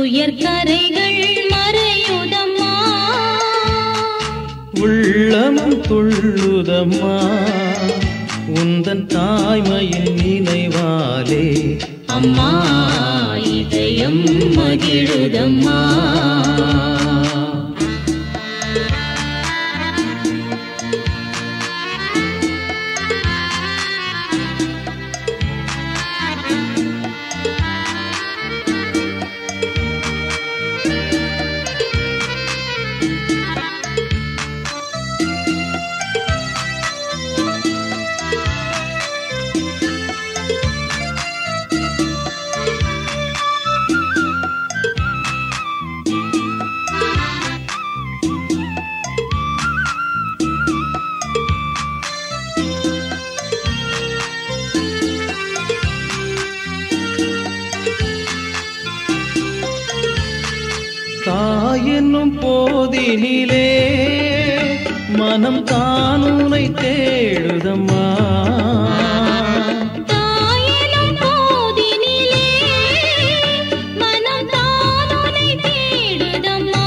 துயர் கரைகள் மறையுதம்மா உள்ளமும் துள்ளுதம்மா உந்தன் தாய்மையின் நினைவாலே அம்மா இதயம் மகிழுதம்மா தாயென்னும் போதினிலே மனம் தானுனை தேடுதம்மா தாயெனும் போதினிலே மனம் தானுனை தேடுதம்மா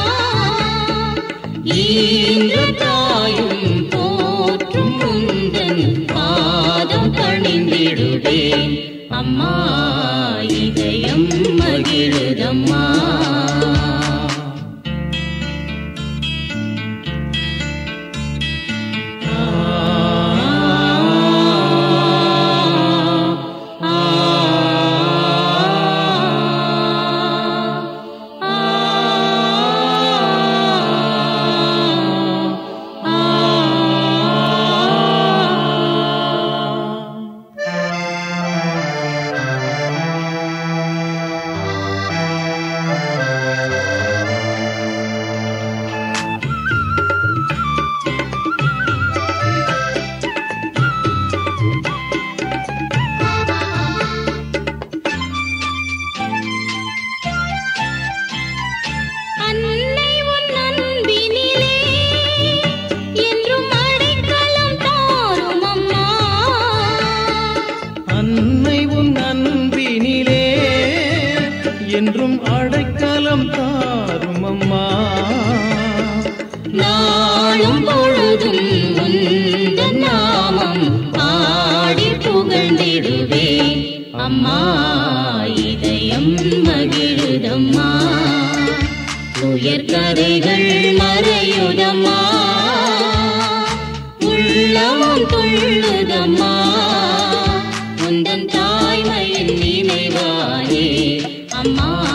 ஈன்று தாயும் போற்றும் முந்தன் பாதம் பணிந்திடுவேன் அம்மா இதயம் மகிழுதம்மா அன்னை உன் அன்பினிலே என்றும் அடைக்கலம் தாரும் அம்மா அன்னை உன் அன்பினிலே என்றும் அடைக்கலம் தாரும் அம்மா நாளும் பொழுதும் உந்தன் நாமம் பாடி புகழ்ந்திடுவேன் அம்மா இதயம் மகிழுதம்மா துயர் கதைகள் மறையுதம்மா உள்ளமும் துள்ளுதம்மா உந்தன் தாய்மையின் நினைவாரே அம்மா